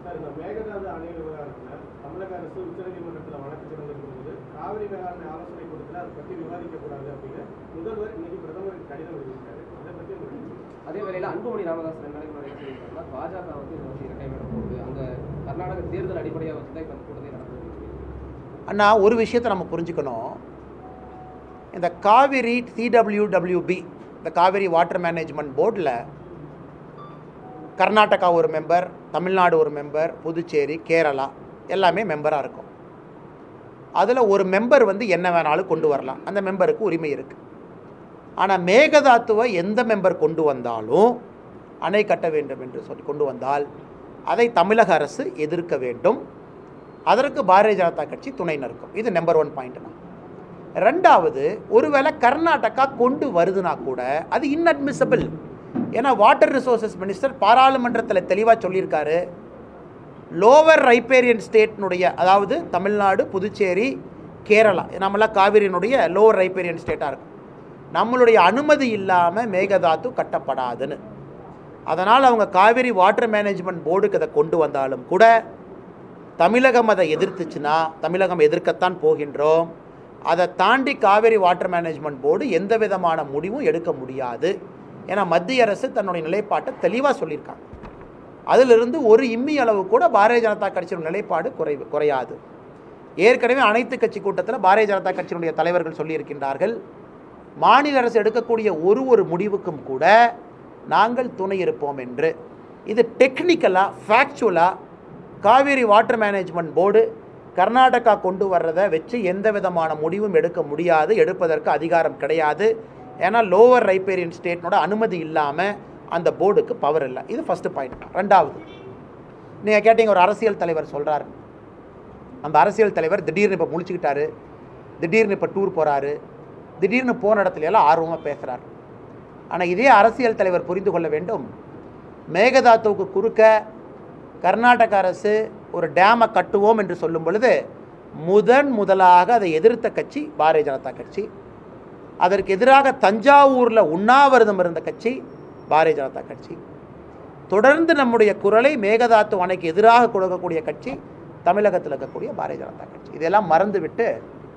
Sir இந்த மேகதாது அணை விவகாரத்தில் தமிழக அரசு உச்சநீதிமன்றத்தில் வழக்கு தொடர்ந்திருக்கும்போது காவிரி மேலாண்மை ஆலோசனை கூட்டத்தில் அதை பற்றி விவாதிக்கக்கூடாது அப்படின்னு முதல்வர் இன்னைக்கு பிரதமருக்கு கடிதம் எழுதியிருக்காரு அதை பற்றி உங்களுக்கு அதே வேளையில் அன்புமணி ராமதாஸ் ரெண்டு நாளைக்கு முன்னாடி என்ன சொல்லியிருக்காருன்னா பாஜக வந்து இதை வந்து இரட்டை வேடம் போகுது அங்க கர்நாடக தேர்தல் அடிப்படையாக வச்சு தான் இப்போ அந்த கூட்டத்தை நடத்துது அண்ணா ஒரு விஷயத்தை நம்ம புரிஞ்சுக்கணும் இந்த காவிரி சிடபிள்யூடபிள்யூபி இந்த காவிரி வாட்டர் மேனேஜ்மெண்ட் போர்டில் கர்நாடகா ஒரு மெம்பர் தமிழ்நாடு ஒரு மெம்பர் புதுச்சேரி கேரளா எல்லாமே மெம்பராக இருக்கும் அதில் ஒரு மெம்பர் வந்து என்ன வேணாலும் கொண்டு வரலாம் அந்த மெம்பருக்கு உரிமை இருக்குது ஆனால் மேகதாத்துவை எந்த மெம்பர் கொண்டு வந்தாலும் அணை கட்ட வேண்டும் என்று சொல்லி கொண்டு வந்தால் அதை தமிழக அரசு எதிர்க்க வேண்டும் அதற்கு பாரதிய ஜனதா கட்சி துணை நிற்கும் இது நம்பர் ஒன் பாயிண்ட்னா ரெண்டாவது ஒருவேளை கர்நாடகா கொண்டு வருதுன்னா கூட அது இன்அட்மிசபிள் ஏன்னா வாட்டர் ரிசோர்சஸ் மினிஸ்டர் பாராளுமன்றத்தில் தெளிவாக சொல்லியிருக்காரு லோவர் ரைப்பேரியன் ஸ்டேட்னுடைய அதாவது தமிழ்நாடு புதுச்சேரி கேரளா நம்மளாம் காவிரியினுடைய லோவர் ரைப்பேரியன் ஸ்டேட்டாக இருக்கும் நம்மளுடைய அனுமதி இல்லாமல் மேகதாத்து கட்டப்படாதுன்னு அதனால் அவங்க காவிரி வாட்டர் மேனேஜ்மெண்ட் போர்டுக்கு அதை கொண்டு வந்தாலும் கூட தமிழகம் அதை எதிர்த்துச்சுன்னா தமிழகம் எதிர்க்கத்தான் போகின்றோம் அதை தாண்டி காவேரி வாட்டர் மேனேஜ்மெண்ட் போர்டு எந்த விதமான முடிவும் எடுக்க முடியாது ஏன்னா மத்திய அரசு தன்னுடைய நிலைப்பாட்டை தெளிவாக சொல்லியிருக்காங்க அதிலிருந்து ஒரு இம்மி அளவு கூட பாரதிய ஜனதா கட்சியின் நிலைப்பாடு குறை குறையாது ஏற்கனவே அனைத்து கட்சி கூட்டத்தில் பாரதிய ஜனதா கட்சியினுடைய தலைவர்கள் சொல்லியிருக்கின்றார்கள் மாநில அரசு எடுக்கக்கூடிய ஒரு ஒரு முடிவுக்கும் கூட நாங்கள் துணை இருப்போம் என்று இது டெக்னிக்கலாக ஃபேக்சுவலாக Kaveri water management board Karnataka கொண்டு வர்றதை வச்சு எந்த விதமான முடிவும் எடுக்க முடியாது எடுப்பதற்கு அதிகாரம் கிடையாது ஏன்னா லோவர் ரைப்பேரியன் ஸ்டேட்னோட அனுமதி இல்லாமல் அந்த போர்டுக்கு பவர் இல்லை இது ஃபஸ்ட்டு பாயிண்ட் ரெண்டாவது நீங்கள் கேட்டீங்க ஒரு அரசியல் தலைவர் சொல்கிறாரு அந்த அரசியல் தலைவர் திடீர்னு இப்போ முழிச்சுக்கிட்டாரு திடீர்னு இப்போ டூர் போகிறாரு திடீர்னு போன இடத்துல எல்லாம் ஆர்வமாக பேசுகிறார் ஆனால் இதே அரசியல் தலைவர் புரிந்து கொள்ள வேண்டும் மேகதாத்துவுக்கு குறுக்க கர்நாடக அரசு ஒரு டேமை கட்டுவோம் என்று சொல்லும் பொழுது முதன் முதலாக அதை எதிர்த்த கட்சி பாரதிய ஜனதா கட்சி அதற்கு எதிராக தஞ்சாவூரில் உண்ணாவிரதம் இருந்த கட்சி பாரதிய ஜனதா கட்சி தொடர்ந்து நம்முடைய குரலை மேகதாத்து அணைக்கு எதிராக கொடுக்கக்கூடிய கட்சி தமிழகத்தில் இருக்கக்கூடிய பாரதிய ஜனதா கட்சி இதெல்லாம் மறந்துவிட்டு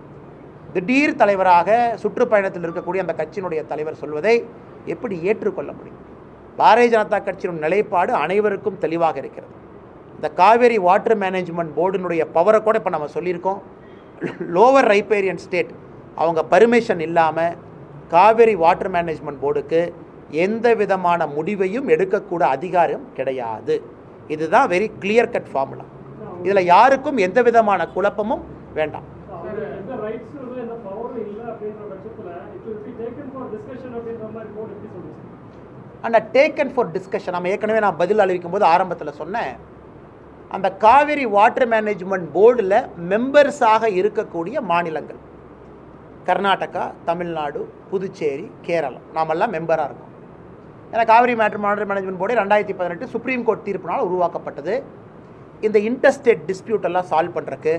திடீர் தலைவராக சுற்றுப்பயணத்தில் இருக்கக்கூடிய அந்த கட்சியினுடைய தலைவர் சொல்வதை எப்படி ஏற்றுக்கொள்ள முடியும் பாரதிய ஜனதா கட்சியின் நிலைப்பாடு அனைவருக்கும் தெளிவாக இருக்கிறது இந்த காவேரி வாட்டர் மேனேஜ்மெண்ட் போர்டினுடைய பவரை கூட இப்போ நம்ம சொல்லியிருக்கோம் லோவர் ரைப்பேரியன் ஸ்டேட் அவங்க பர்மிஷன் இல்லாமல் காவேரி வாட்டர் மேனேஜ்மெண்ட் போர்டுக்கு எந்த விதமான முடிவையும் எடுக்கக்கூட அதிகாரம் கிடையாது இதுதான் வெரி கிளியர் கட் ஃபார்முலா இதில் யாருக்கும் எந்த விதமான குழப்பமும் வேண்டாம் அவங்க எந்த ரைட்ஸும் இல்லை எந்த பவரும் இல்லை அப்படின்ற பட்சத்தில் it will be taken for discussion அப்படின்ற மாதிரி போர்டு எப்படி சொல்லுச்சு அந்த டேக்கன் ஃபார் டிஸ்கஷன் நம்ம ஏற்கனவே நான் பதில் அளிக்கும் போது ஆரம்பத்தில் சொன்னேன் அந்த காவேரி வாட்டர் மேனேஜ்மெண்ட் போர்டில் மெம்பர்ஸாக இருக்கக்கூடிய மாநிலங்கள் கர்நாடகா தமிழ்நாடு புதுச்சேரி கேரளா நாமெல்லாம் மெம்பராக இருக்கோம் ஏன்னா Kaveri matter water management board ரெண்டாயிரத்தி பதினெட்டு சுப்ரீம் கோர்ட் தீர்ப்பினால் உருவாக்கப்பட்டது இந்த இன்டர்ஸ்டேட் டிஸ்பியூட் எல்லாம் சால்வ் பண்ணுறக்கு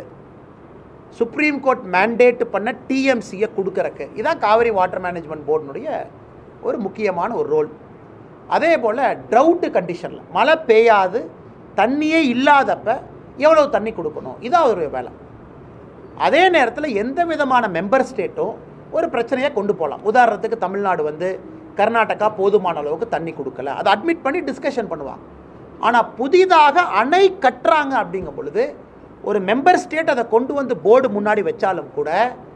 சுப்ரீம் கோர்ட் மேண்டேட் பண்ண டிஎம்சியை கொடுக்கறக்கு இதான் காவிரி வாட்டர் மேனேஜ்மெண்ட் போர்டினுடைய ஒரு முக்கியமான ஒரு ரோல் அதே போல் ட்ரவுட்டு கண்டிஷனில் மழை பெய்யாது தண்ணியே இல்லாதப்ப எவ்வளோ தண்ணி கொடுக்கணும் இதான் அவருடைய வேலை அதே நேரத்தில் எந்த விதமான மெம்பர் ஸ்டேட்டும் ஒரு பிரச்சனையை கொண்டு போகலாம் உதாரணத்துக்கு தமிழ்நாடு வந்து கர்நாடகா போதுமான அளவுக்கு தண்ணி கொடுக்கல அதை அட்மிட் பண்ணி டிஸ்கஷன் பண்ணுவாங்க ஆனால் புதிதாக அணை கட்டுறாங்க அப்படிங்கும் பொழுது ஒரு மெம்பர் ஸ்டேட் அதை கொண்டு வந்து போர்டு முன்னாடி வச்சாலும் கூட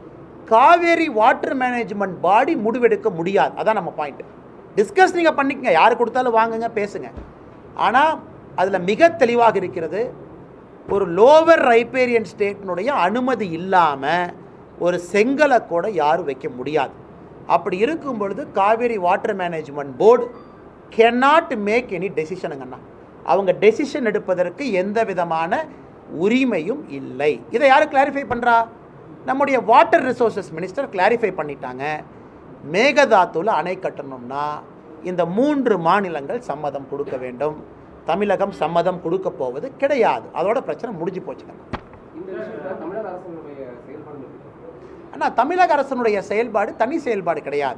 காவேரி வாட்டர் மேனேஜ்மெண்ட் பாடி முடிவெடுக்க முடியாது அதான் நம்ம பாயிண்ட் டிஸ்கஸ் நீங்கள் பண்ணிக்கங்க யார் கொடுத்தாலும் வாங்குங்க பேசுங்க ஆனால் அதில் மிக தெளிவாக இருக்கிறது ஒரு லோவர் ரைப்பேரியன் ஸ்டேட்னுடைய அனுமதி இல்லாமல் ஒரு செங்கலை கூட யாரும் வைக்க முடியாது அப்படி இருக்கும் பொழுது Kaveri water management board cannot make any டெசிஷனுங்கண்ணா அவங்க டெசிஷன் எடுப்பதற்கு எந்த விதமான உரிமையும் இல்லை இதை யார் கிளாரிஃபை பண்ணுறா நம்முடைய வாட்டர் ரிசோர்சஸ் மினிஸ்டர் கிளாரிஃபை பண்ணிட்டாங்க மேகதாத்துல அணை கட்டணும்னா இந்த மூன்று மாநிலங்கள் சம்மதம் கொடுக்க வேண்டும் தமிழகம் சம்மதம் கொடுக்க போவது கிடையாது அதோட பிரச்சனை முடிஞ்சு போச்சுங்க இந்த விஷயத்துல தமிழக அரசினுடைய செயல்பாடு எப்படி இருக்கு? ஆனால் தமிழக அரசனுடைய செயல்பாடு தனி செயல்பாடு கிடையாது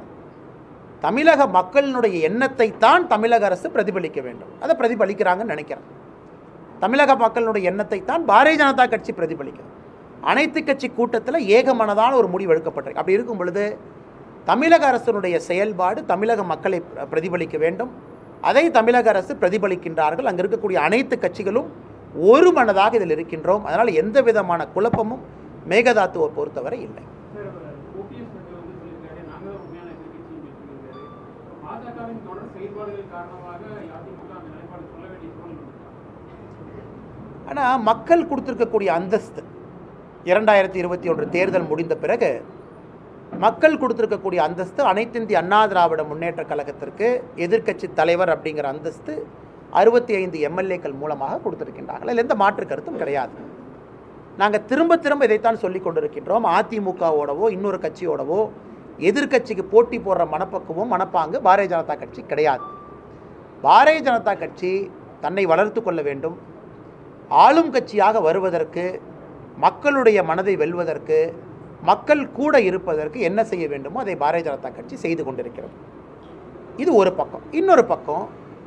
தமிழக மக்களினுடைய எண்ணத்தை தான் தமிழக அரசு பிரதிபலிக்க வேண்டும் அதை பிரதிபலிக்கிறாங்கன்னு நினைக்கிறேன் தமிழக மக்களுடைய எண்ணத்தை தான் பாரதிய ஜனதா கட்சி பிரதிபலிக்குது அனைத்து கட்சி கூட்டத்தில் ஏகமனதான ஒரு முடிவு எடுக்கப்பட்டிருக்கு அப்படி இருக்கும் பொழுது தமிழக அரசினுடைய செயல்பாடு தமிழக மக்களை பிர- பிரதிபலிக்க வேண்டும் அதை தமிழக அரசு பிரதிபலிக்கின்றார்கள் அங்கே இருக்கக்கூடிய அனைத்து கட்சிகளும் ஒரு மனதாக இதில் இருக்கின்றோம் அதனால் எந்த விதமான குழப்பமும் மேகதாத்துவை பொறுத்தவரை இல்லை ஓபிஎஸ் வந்து சொல்லியிருக்காரு நாங்க தான் உண்மையான எதிர்க்கட்சின்னு சொல்லியிருக்காரு பாஜகவின் தொடர் செயல்பாடுகள் காரணமாக அதிமுக அந்த நிலைப்பாடு சொல்ல வேண்டிய சூழல் இருக்கு. ஆனால் மக்கள் கொடுத்துருக்கக்கூடிய அந்தஸ்து இரண்டாயிரத்தி இருபத்தி ஒன்று தேர்தல் முடிந்த பிறகு மக்கள் கொடுத்துருக்கக்கூடிய அந்தஸ்து அனைத்து இந்திய அண்ணா திராவிட முன்னேற்ற கழகத்திற்கு எதிர்க்கட்சி தலைவர் அப்படிங்கிற அந்தஸ்து அறுபத்தி ஐந்து எம்எல்ஏக்கள் மூலமாக கொடுத்துருக்கின்றார்கள் அதில் எந்த மாற்று கருத்தும் கிடையாது நாங்கள் திரும்ப திரும்ப இதைத்தான் சொல்லி கொண்டிருக்கின்றோம் அதிமுகவோடவோ இன்னொரு கட்சியோடவோ எதிர்க்கட்சிக்கு போட்டி போடுற மனப்பக்குவம் மனப்பாங்கு பாரதிய ஜனதா கட்சி கிடையாது பாரதிய ஜனதா கட்சி தன்னை வளர்த்து கொள்ள வேண்டும் ஆளும் கட்சியாக வருவதற்கு மக்களுடைய மனதை வெல்வதற்கு மக்கள் கூட இருப்பதற்கு என்ன செய்ய வேண்டுமோ அதை பாரதிய ஜனதா கட்சி செய்து கொண்டிருக்கிறது இது ஒரு பக்கம் இன்னொரு பக்கம்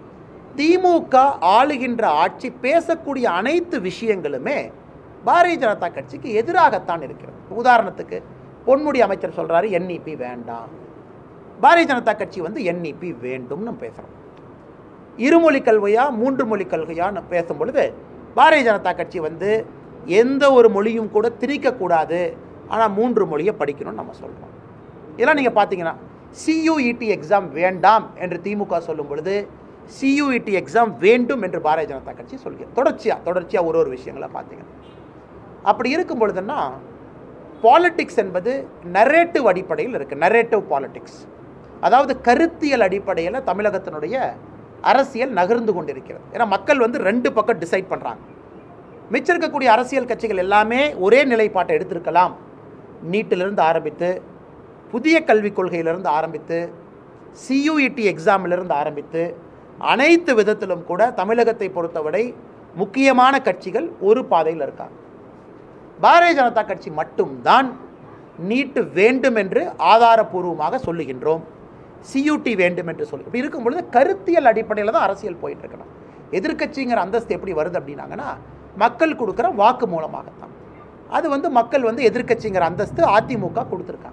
திமுக ஆளுகின்ற ஆட்சி பேசக்கூடிய அனைத்து விஷயங்களுமே பாரதிய ஜனதா கட்சிக்கு எதிராகத்தான் இருக்கிறது உதாரணத்துக்கு பொன்முடி அமைச்சர் சொல்றாரு என்இபி வேண்டாம் பாரதிய ஜனதா கட்சி வந்து என்இபி வேண்டும்னு பேசுகிறோம் இருமொழி கல்வியா மூன்று மொழி கல்வியான்னு பேசும் பொழுது பாரதிய ஜனதா கட்சி வந்து எந்த ஒரு மொழியும் கூட திணிக்கக்கூடாது ஆனால் மூன்று மொழியை படிக்கணும்னு நம்ம சொல்கிறோம் இதெல்லாம் நீங்கள் பார்த்தீங்கன்னா சியூஇடி எக்ஸாம் வேண்டாம் என்று திமுக சொல்லும் பொழுது சியூஇடி எக்ஸாம் வேண்டும் என்று பாரதிய ஜனதா கட்சி சொல்கிறது தொடர்ச்சியாக தொடர்ச்சியாக ஒரு ஒரு விஷயங்களை பார்த்தீங்கன்னா அப்படி இருக்கும் பொழுதுன்னா பாலிட்டிக்ஸ் என்பது நரேட்டிவ் அடிப்படையில் இருக்குது நரேட்டிவ் பாலிட்டிக்ஸ் அதாவது கருத்தியல் அடிப்படையில் தமிழகத்தினுடைய அரசியல் நகர்ந்து கொண்டிருக்கிறது ஏன்னா மக்கள் வந்து ரெண்டு பக்கம் டிசைட் பண்ணுறாங்க மிச்சம் இருக்கக்கூடிய அரசியல் கட்சிகள் எல்லாமே ஒரே நிலைப்பாட்டை எடுத்திருக்கலாம் நீட்டிலிருந்து ஆரம்பித்து புதிய கல்விக் கொள்கையிலிருந்து ஆரம்பித்து சியூஇடி எக்ஸாமிலிருந்து ஆரம்பித்து அனைத்து விதத்திலும் கூட தமிழகத்தை பொறுத்தவரை முக்கியமான கட்சிகள் ஒரு பாதையில் இருக்காங்க பாரதிய ஜனதா கட்சி மட்டும்தான் நீட்டு வேண்டும் என்று ஆதாரபூர்வமாக சொல்லுகின்றோம் சியூடி வேண்டும் என்று சொல்லி இப்படி இருக்கும் பொழுது கருத்தியல் அடிப்படையில் தான் அரசியல் போயிட்டு இருக்கணும் எதிர்க்கட்சிங்கிற அந்தஸ்து எப்படி வருது அப்படின்னாங்கன்னா மக்கள் கொடுக்குற வாக்கு மூலமாகத்தான் அது வந்து மக்கள் வந்து எதிர்க்கட்சிங்கிற அந்தஸ்து அதிமுக கொடுத்துருக்காங்க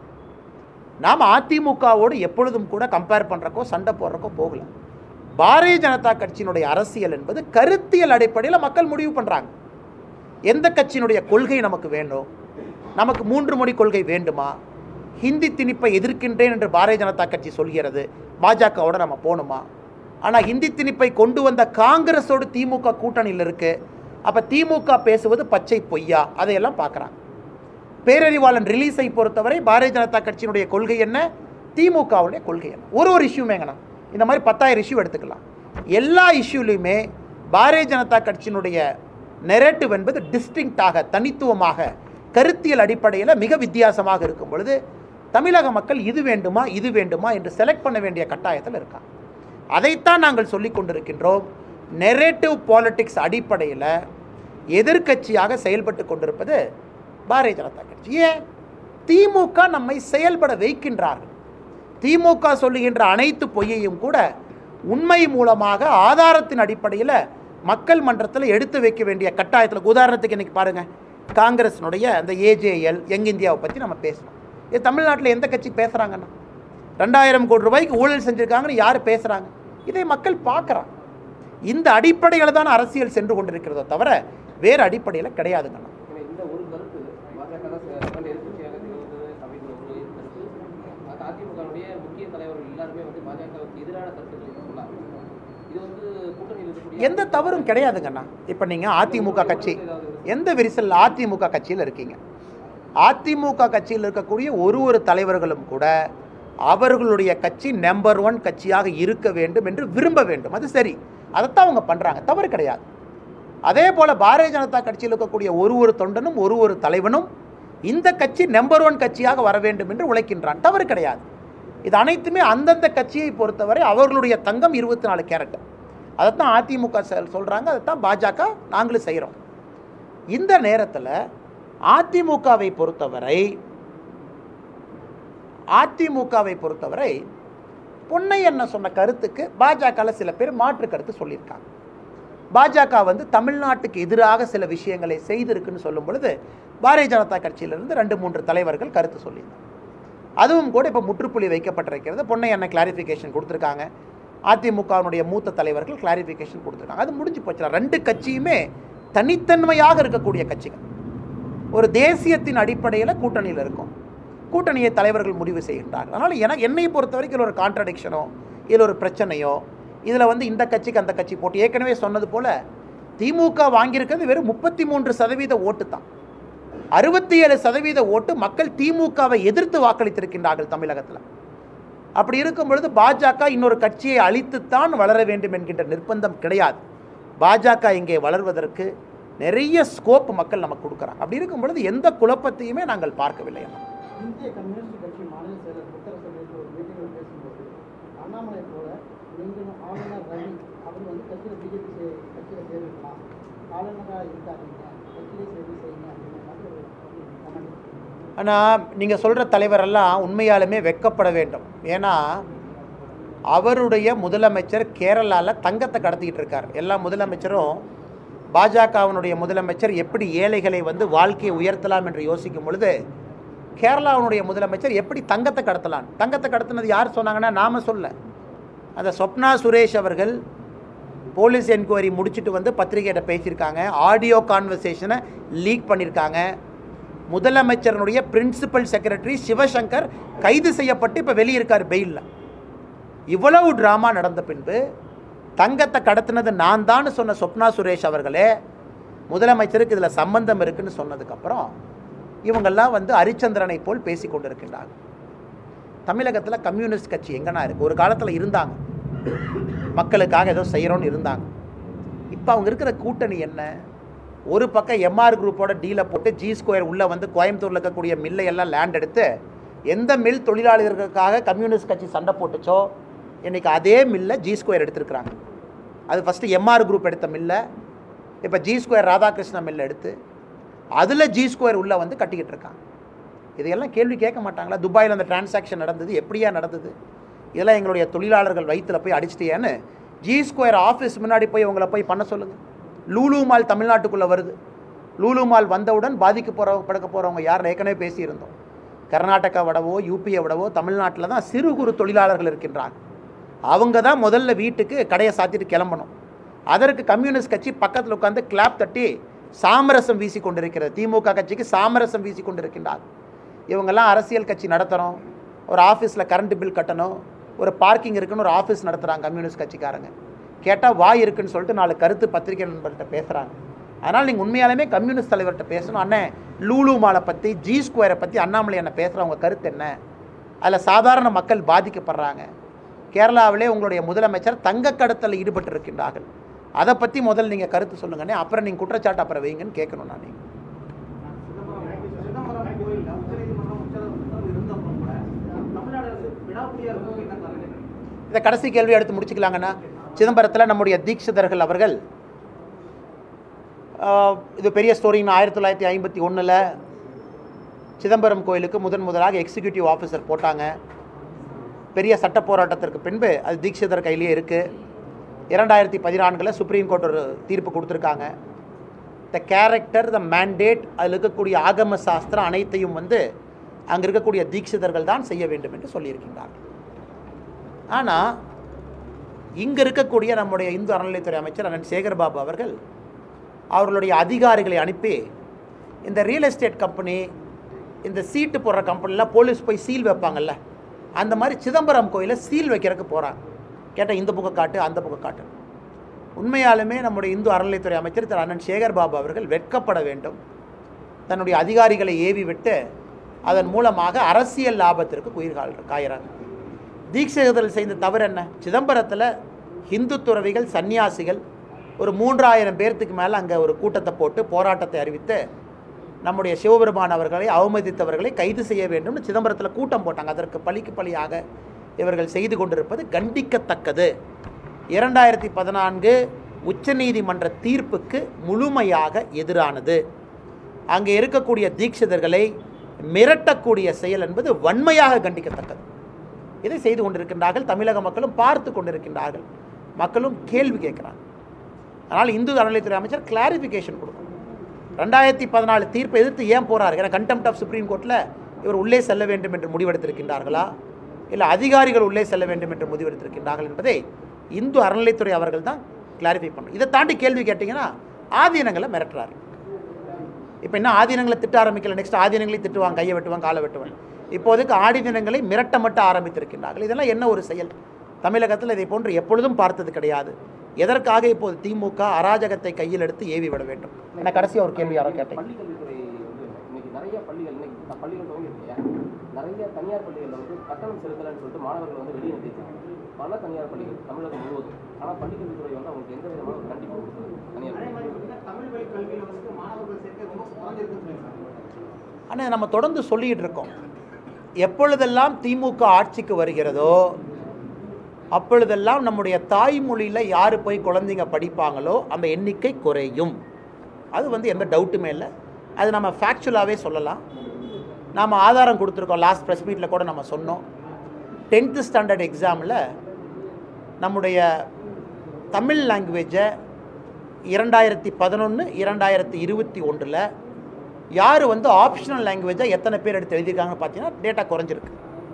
நாம் அதிமுகவோடு எப்பொழுதும் கூட கம்பேர் பண்ணுறக்கோ சண்டை போடுறக்கோ போகல பாரதிய ஜனதா கட்சியினுடைய அரசியல் என்பது கருத்தியல் அடிப்படையில் மக்கள் முடிவு பண்ணுறாங்க எந்த கட்சியினுடைய கொள்கை நமக்கு வேண்டும் நமக்கு மூன்று மொழி கொள்கை வேண்டுமா ஹிந்தி திணிப்பை எதிர்க்கின்றேன் என்று பாரதிய ஜனதா கட்சி சொல்கிறது பாஜகவோட நம்ம போகணுமா ஆனால் ஹிந்தி திணிப்பை கொண்டு வந்த காங்கிரஸோடு திமுக கூட்டணியில் இருக்கு அப்போ திமுக பேசுவது பச்சை பொய்யா அதையெல்லாம் பார்க்குறாங்க பேரறிவாளன் ரிலீஸை பொறுத்தவரை பாரதிய ஜனதா கட்சியினுடைய கொள்கை என்ன திமுகவுடைய கொள்கை என்ன ஒரு ஒரு இஷ்யூமேங்கண்ணா இந்த மாதிரி பத்தாயிரம் இஷ்யூ எடுத்துக்கலாம் எல்லா இஷ்யூலையுமே பாரதிய ஜனதா கட்சியினுடைய நெரேட்டிவ் என்பது டிஸ்டிங்டாக தனித்துவமாக கருத்தியல் அடிப்படையில் மிக வித்தியாசமாக இருக்கும் பொழுது தமிழக மக்கள் இது வேண்டுமா இது வேண்டுமா என்று செலக்ட் பண்ண வேண்டிய கட்டாயத்தில் இருக்காங்க அதைத்தான் நாங்கள் சொல்லிக் கொண்டிருக்கின்றோம் நெரேட்டிவ் பாலிட்டிக்ஸ் அடிப்படையில் எதிர்க்கட்சியாக செயல்பட்டு கொண்டிருப்பது பாரதிய ஜனதா கட்சி ஏன் திமுக நம்மை செயல்பட வைக்கின்றார்கள் திமுக சொல்லுகின்ற அனைத்து பொய்யையும் கூட உண்மை மூலமாக ஆதாரத்தின் அடிப்படையில் மக்கள் மன்றத்தில் எடுத்து வைக்க வேண்டிய கட்டாயத்தில் உதாரணத்துக்கு இன்னைக்கு பாருங்க காங்கிரஸினுடைய அந்த ஏஜேஎல் யங் இந்தியாவை பற்றி நம்ம பேசணும் இது தமிழ்நாட்டில் எந்த கட்சி பேசுகிறாங்கண்ணா ரெண்டாயிரம் கோடி ரூபாய்க்கு ஊழல் செஞ்சுருக்காங்கன்னு யார் பேசுகிறாங்க இதை மக்கள் பார்க்குறாங்க இந்த அடிப்படையில் தான் அரசியல் சென்று கொண்டிருக்கிறதோ தவிர வேறு அடிப்படையில் கிடையாதுங்கண்ணா ஏன்னா இந்த ஒரு கருத்து பாஜக தான் சிறந்த எதிர்க்கட்சியாக திகழ்ந்தது அப்படிங்கிற ஒரு கருத்து அது அதிமுகவுடைய முக்கிய தலைவர்கள் எல்லாருமே வந்து பாஜகவுக்கு எதிரான கருத்துக்களை சொல்லாங்க இது வந்து கூட்டணியில் இருக்கக்கூடிய எந்த தவறும் கிடையாதுங்கண்ணா இப்போ நீங்கள் அதிமுக கட்சி எந்த விரிசல் அதிமுக கட்சியில் இருக்கீங்க அதிமுக கட்சியில் இருக்கக்கூடிய ஒரு ஒரு தலைவர்களும் கூட அவர்களுடைய கட்சி நம்பர் ஒன் கட்சியாக இருக்க வேண்டும் என்று விரும்ப வேண்டும் அது சரி அதைத்தான் அவங்க பண்ணுறாங்க தவறு கிடையாது அதே போல் பாரதிய ஜனதா கட்சியில் இருக்கக்கூடிய ஒரு ஒரு தொண்டனும் ஒரு ஒரு தலைவனும் இந்த கட்சி நம்பர் ஒன் கட்சியாக வர வேண்டும் என்று உழைக்கின்றான் தவறு கிடையாது இது அனைத்துமே அந்தந்த கட்சியை பொறுத்தவரை அவர்களுடைய தங்கம் இருபத்தி நாலு கேரட் அதைத்தான் அதிமுக செல் சொல்கிறாங்க அதைத்தான் பாஜக நாங்களும் செய்கிறோம் இந்த நேரத்தில் அதிமுகவை பொறுத்தவரை அதிமுகவை பொறுத்தவரை பொன்னை என்ன சொன்ன கருத்துக்கு பாஜகவில் சில பேர் மாற்று கருத்து சொல்லியிருக்காங்க பாஜக வந்து தமிழ்நாட்டுக்கு எதிராக சில விஷயங்களை செய்திருக்குன்னு சொல்லும் பொழுது பாரதிய ஜனதா கட்சியிலிருந்து ரெண்டு மூன்று தலைவர்கள் கருத்து சொல்லியிருந்தாங்க அதுவும் கூட இப்போ முற்றுப்புள்ளி வைக்கப்பட்டிருக்கிறது பொன்னை என்ன கிளாரிஃபிகேஷன் கொடுத்துருக்காங்க அதிமுகவினுடைய மூத்த தலைவர்கள் கிளாரிஃபிகேஷன் கொடுத்துருக்காங்க அது முடிஞ்சு போச்சு ரெண்டு கட்சியுமே தனித்தன்மையாக இருக்கக்கூடிய கட்சிகள் ஒரு தேசியத்தின் அடிப்படையில் கூட்டணியில் இருக்கும் கூட்டணியை தலைவர்கள் முடிவு செய்கின்றார்கள் அதனால் எனக்கு என்னை பொறுத்த வரைக்கும் இதில் ஒரு கான்ட்ரடிக்ஷனோ இதில் ஒரு பிரச்சனையோ இதில் வந்து இந்த கட்சிக்கு அந்த கட்சி போட்டு ஏற்கனவே சொன்னது போல் திமுக வாங்கியிருக்கிறது வெறும் முப்பத்தி மூன்று சதவீத ஓட்டு தான் அறுபத்தி ஏழு சதவீத ஓட்டு மக்கள் திமுகவை எதிர்த்து வாக்களித்திருக்கின்றார்கள் தமிழகத்தில் அப்படி இருக்கும் பொழுது பாஜக இன்னொரு கட்சியை அழித்துத்தான் வளர வேண்டும் என்கின்ற நிர்பந்தம் கிடையாது பாஜக இங்கே வளர்வதற்கு நிறைய ஸ்கோப் மக்கள் நமக்கு கொடுக்குறாங்க அப்படி இருக்கும் பொழுது எந்த குழப்பத்தையுமே நாங்கள் பார்க்கவில்லை அண்ணா. இந்திய கம்யூனிஸ்ட் கட்சி மாநில செயலர் புத்தரசு ஒரு மீட்டிங்கில் பேசும்போது அண்ணாமலை போல நீங்களும் ஆளுநர் ரவி அவர் வந்து கட்சியில் பிஜேபி கட்சியில் சேர்ந்துக்கலாம் ஆளுநராக இருக்காதீங்க கட்சியிலே சேர்ந்து செய்யுங்க அப்படின்ற மாதிரி ஒரு கமெண்ட் ஆனால் நீங்கள் சொல்கிற தலைவரெல்லாம் உண்மையாலுமே வெட்கப்பட வேண்டும் ஏன்னா அவருடைய முதலமைச்சர் கேரளாவில் தங்கத்தை கடத்திக்கிட்டு இருக்கார் எல்லா முதலமைச்சரும் பாஜகவினுடைய முதலமைச்சர் எப்படி ஏழைகளை வந்து வாழ்க்கையை உயர்த்தலாம் என்று யோசிக்கும் பொழுது கேரளாவினுடைய முதலமைச்சர் எப்படி தங்கத்தை கடத்தலாம் தங்கத்தை கடத்தினது யார் சொன்னாங்கன்னா நாம சொல்ல அந்த சொப்னா சுரேஷ் அவர்கள் போலீஸ் என்கொயரி முடிச்சுட்டு வந்து பத்திரிகையிட்ட பேசியிருக்காங்க ஆடியோ கான்வர்சேஷனை லீக் பண்ணியிருக்காங்க முதலமைச்சரனுடைய பிரின்சிபல் செக்ரட்டரி சிவசங்கர் கைது செய்யப்பட்டு இப்போ வெளியிருக்கார் பெயிலில் இவ்வளவு ட்ராமா நடந்த பின்பு தங்கத்தை கடத்தினது நான் தான் சொன்ன சொப்னா சுரேஷ் அவர்களே முதலமைச்சருக்கு இதில் சம்பந்தம் இருக்குன்னு சொன்னதுக்கப்புறம் இவங்கெல்லாம் வந்து ஹரிச்சந்திரனை போல் பேசி கொண்டிருக்கின்றாங்க தமிழகத்தில் கம்யூனிஸ்ட் கட்சி எங்கன்னா இருக்குது ஒரு காலத்தில் இருந்தாங்க மக்களுக்காக ஏதோ செய்கிறோன்னு இருந்தாங்க இப்போ அவங்க இருக்கிற கூட்டணி என்ன ஒரு பக்கம் எம்ஆர் குரூப்போட டீலை போட்டு ஜி ஸ்கொயர் உள்ளே வந்து கோயம்புத்தூரில் இருக்கக்கூடிய மில்லை எல்லாம் லேண்ட் எடுத்து எந்த மில் தொழிலாளர்களுக்காக கம்யூனிஸ்ட் கட்சி சண்டை போட்டுச்சோ இன்றைக்கி அதே மில்லை ஜி ஸ்கொயர் எடுத்திருக்கிறாங்க அது ஃபஸ்ட்டு எம்ஆர் குரூப் எடுத்த மில்லை இப்போ ஜி ஸ்கொயர் ராதாகிருஷ்ண மில்லை எடுத்து அதில் ஜி ஸ்கொயர் உள்ளே வந்து கட்டிக்கிட்டு இருக்காங்க இதையெல்லாம் கேள்வி கேட்க மாட்டாங்களா துபாயில் அந்த டிரான்சாக்ஷன் நடந்தது எப்படியா நடந்தது இதெல்லாம் எங்களுடைய தொழிலாளர்கள் வயிற்றில் போய் அடிச்சிட்டியான்னு ஜி ஸ்கொயர் ஆஃபீஸ் முன்னாடி போய் உங்களை போய் பண்ண சொல்லுங்கள் லூலு மால் தமிழ்நாட்டுக்குள்ளே வருது லூலு மால் வந்தவுடன் பாதிக்க போகிற படுக்க போகிறவங்க யார் ஏற்கனவே பேசியிருந்தோம் கர்நாடகா விடவோ யூபியை விடவோ தமிழ்நாட்டில் தான் சிறு குறு தொழிலாளர்கள் இருக்கின்றாங்க அவங்க தான் முதல்ல வீட்டுக்கு கடையை சாத்திட்டு கிளம்பணும் அதற்கு கம்யூனிஸ்ட் கட்சி பக்கத்தில் உட்காந்து கிளாப் தட்டி சாமரசம் வீசி கொண்டிருக்கிறது திமுக கட்சிக்கு சாமரசம் வீசி கொண்டிருக்கின்றார் இவங்கெல்லாம் அரசியல் கட்சி நடத்துகிறோம் ஒரு ஆஃபீஸில் கரண்ட் பில் கட்டணும் ஒரு பார்க்கிங் இருக்குன்னு ஒரு ஆஃபீஸ் நடத்துகிறாங்க கம்யூனிஸ்ட் கட்சிக்காரங்க கேட்டால் வாய் இருக்குன்னு சொல்லிட்டு நாலு கருத்து பத்திரிகை நண்பர்கிட்ட பேசுகிறாங்க அதனால் நீங்கள் உண்மையாலுமே கம்யூனிஸ்ட் தலைவர்கிட்ட பேசணும் அண்ணே லூலு மாலை பற்றி ஜி ஸ்கொயரை பற்றி அண்ணாமலை என்ன பேசுகிறவங்க கருத்து என்ன அதில் சாதாரண மக்கள் பாதிக்கப்படுறாங்க கேரளாவிலே உங்களுடைய முதலமைச்சர் தங்க கடத்தலில் ஈடுபட்டு இருக்கின்றார்கள் அதை பற்றி முதல்ல நீங்கள் கருத்து சொல்லுங்கண்ணே அப்புறம் நீங்கள் குற்றச்சாட்டு அப்புறம் வைங்கன்னு கேட்கணும் நான் நீங்கள் சிதம்பரம் கோயில்ல உச்சநீதிமன்றம் உச்சநீதிமன்றம் இருந்தப்போ கூட தமிழ்நாடு அரசு விடாப்பிடியா இருக்கும் என்ன காரணம் இதை கடைசி கேள்வி எடுத்து முடிச்சுக்கலாங்கண்ணா சிதம்பரத்தில் நம்முடைய தீட்சிதர்கள் அவர்கள் ஆஹ், இது பெரிய ஸ்டோரின்னு ஆயிரத்தி தொள்ளாயிரத்தி ஐம்பத்தி ஒன்றில் சிதம்பரம் கோயிலுக்கு முதன் முதலாக எக்ஸிக்யூட்டிவ் ஆஃபீஸர் போட்டாங்க பெரிய சட்ட போராட்டத்திற்கு பின்பு அது தீட்சிதர் கையிலேயே இருக்குது இரண்டாயிரத்தி பதினான்கில் சுப்ரீம் கோர்ட் ஒரு தீர்ப்பு கொடுத்துருக்காங்க த கேரக்டர் த மேண்டேட் அதில் இருக்கக்கூடிய ஆகம சாஸ்திரம் அனைத்தையும் வந்து அங்கே இருக்கக்கூடிய தீட்சிதர்கள் தான் செய்ய வேண்டும் என்று சொல்லியிருக்கின்றார்கள் ஆனால் இங்கே இருக்கக்கூடிய நம்முடைய இந்து அறநிலைத்துறை அமைச்சர் அண்ணன் சேகர்பாபு அவர்கள் அவர்களுடைய அதிகாரிகளை அனுப்பி இந்த ரியல் எஸ்டேட் கம்பெனி இந்த சீட்டு போடுற கம்பெனிலாம் போலீஸ் போய் சீல் வைப்பாங்கல்ல அந்த மாதிரி சிதம்பரம் கோயிலை சீல் வைக்கிறதுக்கு போகிறாங்க கேட்டால் இந்த பக்கம் காட்டு அந்த பக்கம் காட்டு உண்மையாலுமே நம்முடைய இந்து அறநிலைத்துறை அமைச்சர் திரு அண்ணன் சேகர்பாபு அவர்கள் வெட்கப்பட வேண்டும் தன்னுடைய அதிகாரிகளை ஏவி விட்டு அதன் மூலமாக அரசியல் லாபத்திற்கு உயிர் கால் காயிறாங்க தீட்சிதர்கள் செய்த தவறு என்ன சிதம்பரத்தில் ஹிந்து துறவிகள் சன்னியாசிகள் ஒரு மூன்றாயிரம் பேர்த்துக்கு மேலே அங்கே ஒரு கூட்டத்தை போட்டு போராட்டத்தை அறிவித்து நம்முடைய சிவபெருமான் அவர்களை அவமதித்தவர்களை கைது செய்ய வேண்டும்னு சிதம்பரத்தில் கூட்டம் போட்டாங்க அதற்கு பழிக்கு பழியாக இவர்கள் செய்து கொண்டிருப்பது கண்டிக்கத்தக்கது இரண்டாயிரத்தி பதினான்கு உச்சநீதிமன்ற தீர்ப்புக்கு முழுமையாக எதிரானது அங்கே இருக்கக்கூடிய தீட்சிதர்களை மிரட்டக்கூடிய செயல் என்பது வன்மையாக கண்டிக்கத்தக்கது இதை செய்து கொண்டிருக்கின்றார்கள் தமிழக மக்களும் பார்த்து கொண்டிருக்கின்றார்கள் மக்களும் கேள்வி கேட்குறாங்க அதனால் இந்து அறநிலைத்துறை அமைச்சர் கிளாரிஃபிகேஷன் கொடுக்கணும் ரெண்டாயிரத்தி பதினாலு தீர்ப்பை எதிர்த்து ஏன் போறாரு ஏன்னா கண்டெம்ட் ஆஃப் சுப்ரீம் கோர்ட்டில் இவர் உள்ளே செல்ல வேண்டும் என்று முடிவெடுத்திருக்கின்றார்களா இல்லை அதிகாரிகள் உள்ளே செல்ல வேண்டும் என்று முடிவெடுத்திருக்கின்றார்கள் என்பதை இந்து அறநிலைத்துறை அவர்கள் தான் கிளாரிஃபை பண்ணணும் இதை தாண்டி கேள்வி கேட்டிங்கன்னா ஆதீனங்களை மிரட்டுறாரு இப்போ என்ன ஆதீனங்களை திட்ட ஆரம்பிக்கல நெக்ஸ்ட் ஆதீனங்களை திட்டுவாங்க கையை வெட்டுவாங்க காலை வெட்டுவாங்க இப்போதைக்கு ஆதீனங்களை மிரட்ட மட்டும் ஆரம்பித்திருக்கின்றார்கள் இதெல்லாம் என்ன ஒரு செயல் தமிழகத்தில் இதை போன்று எப்பொழுதும் பார்த்தது கிடையாது எதற்காக இப்போது திமுக அராஜகத்தை கையில் எடுத்து ஏவி விட வேண்டும் என்ன கடைசியாக ஒரு கேள்வி யாரோ கேட்டேன் பள்ளி கல்வித்துறை வந்து இன்னைக்கு நிறைய பள்ளிகள் இன்னைக்கு த- பள்ளிகள் துவங்கி இருக்கு இல்லையா நிறைய தனியார் பள்ளிகளில் வந்து கட்டணம் செலுத்தலைன்னு சொல்லிட்டு மாணவர்கள் வந்து வெளியே நிறுத்திருக்காங்க பல தனியார் பள்ளிகள் தமிழகம் முழுவதும் ஆனால் பள்ளி கல்வித்துறை வந்து அவங்களுக்கு எந்த விதமான ஒரு கண்டிப்பு கொடுக்குறது தனியார் அதே பள்ளி. மாதிரி பார்த்தீங்கன்னா தமிழ் வழி கல்வியில் வந்து மாணவர்கள் சேர்க்கை ரொம்ப குறைஞ்சிருக்குன்னு சொல்லியிருக்காங்க ஆனால் நம்ம தொடர்ந்து சொல்லிக்கிட்டு இருக்கோம் எப்பொழுதெல்லாம் திமுக ஆட்சிக்கு வருகிறதோ அப்பொழுதெல்லாம் நம்முடைய தாய்மொழியில் யார் போய் குழந்தைங்க படிப்பாங்களோ அந்த எண்ணிக்கை குறையும் அது வந்து எந்த டவுட்டுமே இல்லை அது நம்ம ஃபேக்சுவலாகவே சொல்லலாம் நாம் ஆதாரம் கொடுத்துருக்கோம் லாஸ்ட் ப்ரெஸ் மீட்டில் கூட நம்ம சொன்னோம் டென்த்து ஸ்டாண்டர்ட் எக்ஸாமில் நம்முடைய தமிழ் லாங்குவேஜை இரண்டாயிரத்தி பதினொன்று இரண்டாயிரத்தி இருபத்தி ஒன்றில் யார் வந்து ஆப்ஷனல் லாங்குவேஜை எத்தனை பேர் எடுத்து எழுதியிருக்காங்கன்னு பார்த்தீங்கன்னா டேட்டா குறைஞ்சிருக்கு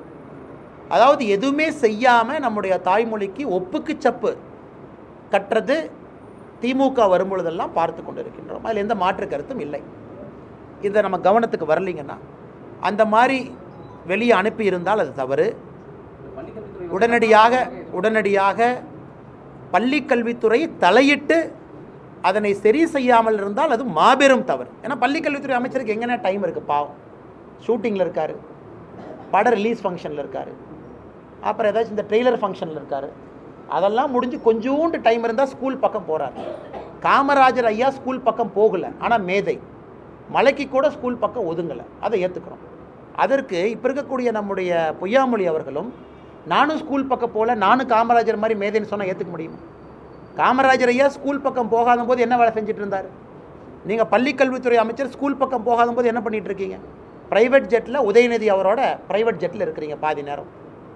அதாவது எதுவுமே செய்யாமல் நம்முடைய தாய்மொழிக்கு ஒப்புக்கு சப்பு கட்டுறது திமுக வரும்பொழுதெல்லாம் பார்த்து கொண்டு இருக்கின்றோம் அதில் எந்த மாற்று கருத்தும் இல்லை இதை நம்ம கவனத்துக்கு வரலைங்கன்னா அந்த மாதிரி வெளியே அனுப்பி இருந்தால் அது தவறு பள்ளி கல்வித்துறை வந்து உடனடியாக உடனடியாக பள்ளி கல்வித்துறை தலையிட்டு அதனை சரி செய்யாமல் இருந்தால் அது மாபெரும் தவறு ஏன்னா பள்ளி கல்வித்துறை அமைச்சருக்கு எங்கன்னா டைம் இருக்குது பாவம் ஷூட்டிங்கில் இருக்கார் பட ரிலீஸ் ஃபங்க்ஷனில் இருக்கார் அப்புறம் ஏதாச்சும் இந்த ட்ரெய்லர் ஃபங்க்ஷனில் இருக்கார் அதெல்லாம் முடிஞ்சு கொஞ்சோண்டு டைம் இருந்தால் ஸ்கூல் பக்கம் போகிறார் காமராஜர் ஐயா ஸ்கூல் பக்கம் போகலை ஆனால் மேதை மலைக்கு கூட ஸ்கூல் பக்கம் ஒதுங்கலை அதை ஏற்றுக்கிறோம் அதற்கு இப்போ இருக்கக்கூடிய நம்முடைய பொய்யாமொழி அவர்களும் நானும் ஸ்கூல் பக்கம் போகல நானும் காமராஜர் மாதிரி மேதைன்னு சொன்னால் ஏற்றுக்க முடியுமா காமராஜர் ஐயா ஸ்கூல் பக்கம் போகாத போது என்ன வேலை செஞ்சுட்டு இருந்தார் நீங்கள் பள்ளிக்கல்வித்துறை அமைச்சர் ஸ்கூல் பக்கம் போகாத போது என்ன பண்ணிட்டு இருக்கீங்க ப்ரைவேட் ஜெட்டில் உதயநிதி அவரோட ப்ரைவேட் ஜெட்டில் இருக்கிறீங்க பாதி நேரம்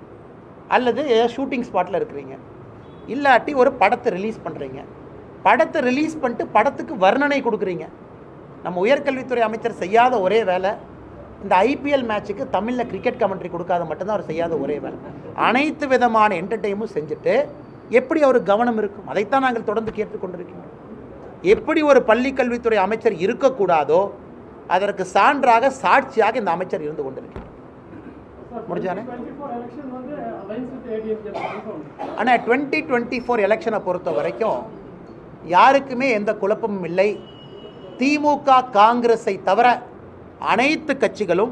அல்லது ஷூட்டிங் ஸ்பாட்டில் இருக்கிறீங்க இல்லாட்டி ஒரு படத்தை ரிலீஸ் பண்ணுறீங்க படத்தை ரிலீஸ் பண்ணிட்டு படத்துக்கு வர்ணனை கொடுக்குறீங்க நம்ம உயர்கல்வித்துறை அமைச்சர் செய்யாத ஒரே வேலை இந்த ஐபிஎல் மேட்ச்சுக்கு தமிழில் கிரிக்கெட் கமெண்ட்ரி கொடுக்காத மட்டும்தான் அவர் செய்யாத ஒரே வேலை அனைத்து விதமான என்டர்டெயினும் செஞ்சுட்டு எப்படி அவர் கவனம் இருக்கும் அதைத்தான் நாங்கள் தொடர்ந்து கேட்டுக்கொண்டிருக்கின்றோம் எப்படி ஒரு பள்ளி கல்வித்துறை அமைச்சர் இருக்கக்கூடாதோ அதற்கு சான்றாக சாட்சியாக இந்த அமைச்சர் இருந்து கொண்டிருக்கிறார் முடிஞ்சானே? டுவெண்ட்டி ஃபோர் எலெக்ஷன் வந்து அலைன்ஸ் வித் ஏடிஎம்கே கன்ஃபார்ம் ஆனால் டுவெண்ட்டி டுவெண்ட்டி ஃபோர் எலெக்ஷனை பொறுத்த வரைக்கும் யாருக்குமே எந்த குழப்பமும் இல்லை திமுக காங்கிரஸை தவிர அனைத்து கட்சிகளும்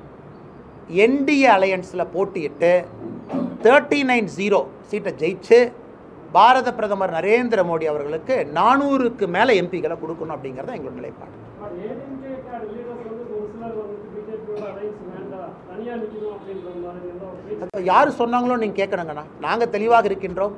என்டிஏ அலையன்ஸில் போட்டியிட்டு தேர்ட்டி நைன் ஜீரோ சீட்டை ஜெயிச்சு பாரத பிரதமர் நரேந்திர மோடி அவர்களுக்கு நானூறுக்கு மேலே எம்பிகளை கொடுக்கணும் அப்படிங்கிறது எங்களோட நிலைப்பாடு பட் ஏடிஎம்கே லீடர்ஸ் வந்து ஒரு சிலர் வந்து பிஜேபியோட அலைன்ஸ் வேண்டாம் தனியாக நிற்கணும் அப்படின்ற மாதிரி எல்லாம் ஒரு பேச்சு அப்ப யார் சொன்னாங்களோ நீங்கள் கேட்கணுங்கண்ணா நாங்கள் தெளிவாக இருக்கின்றோம்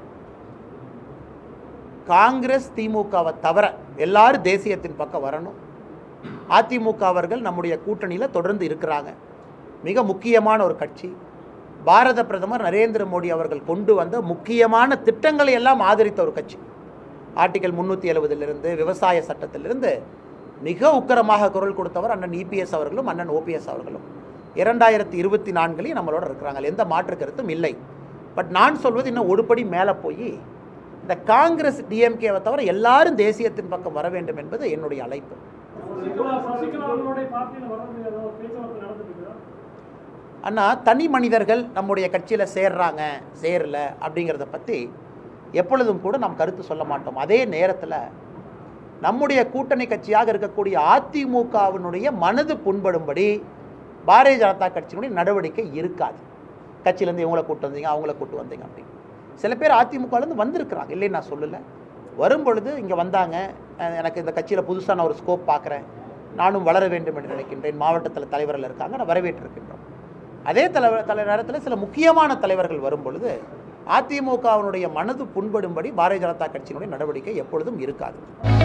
காங்கிரஸ் திமுகவை தவிர எல்லாரும் தேசியத்தின் பக்கம் வரணும் அதிமுக அவர்கள் நம்முடைய கூட்டணியில் தொடர்ந்து இருக்கிறாங்க மிக முக்கியமான ஒரு கட்சி பாரத பிரதமர் நரேந்திர மோடி அவர்கள் கொண்டு வந்த முக்கியமான திட்டங்களை எல்லாம் ஆதரித்த ஒரு கட்சி ஆர்டிகல் முந்நூற்றி எழுபதிலிருந்து விவசாய சட்டத்திலிருந்து மிக உக்கரமாக குரல் கொடுத்தவர் அண்ணன் இபிஎஸ் அவர்களும் அண்ணன் ஓபிஎஸ் அவர்களும் இரண்டாயிரத்தி இருபத்தி நான்குலையும் நம்மளோட இருக்கிறாங்க எந்த மாற்று கருத்தும் இல்லை பட் நான் சொல்வது இன்னும் ஒருபடி மேலே போய் இந்த காங்கிரஸ் டிஎம்கேவை தவிர எல்லாரும் தேசியத்தின் பக்கம் வர வேண்டும் என்பது என்னுடைய அழைப்பு சசிகலா சசிகலா அவர்களுடைய பார்ட்டியில் வர்றது ஏதாவது பேச்சுவார்த்தை நடந்துட்டு இருக்குதா அண்ணா தனி மனிதர்கள் நம்முடைய கட்சியில் சேர்றாங்க சேரல அப்படிங்கிறத பற்றி எப்பொழுதும் கூட நாம் கருத்து சொல்ல மாட்டோம் அதே நேரத்தில் நம்முடைய கூட்டணி கட்சியாக இருக்கக்கூடிய அதிமுகவினுடைய மனது புண்படும்படி பாரதிய ஜனதா கட்சியினுடைய நடவடிக்கை இருக்காது கட்சியிலேருந்து இவங்கள கூட்டு வந்தீங்க அவங்கள கூட்டு வந்தீங்க அப்படின்னு சில பேர் அதிமுகலேருந்து வந்திருக்கிறாங்க இல்லைன்னு நான் சொல்லலை வரும்பொழுது இங்கே வந்தாங்க அஹ் எனக்கு இந்த கட்சியில் புதுசாக நான் ஒரு ஸ்கோப் பார்க்குறேன் நானும் வளர வேண்டும் என்று நினைக்கின்றேன் மாவட்டத்தில் தலைவர்கள் இருக்காங்க நான் வரவேற்றிருக்கின்றோம் அதே தலைவர் தலை நேரத்தில் சில முக்கியமான தலைவர்கள் வரும் பொழுது அதிமுகவினுடைய மனது புண்படும்படி பாரதிய ஜனதா கட்சியினுடைய நடவடிக்கை எப்பொழுதும் இருக்காது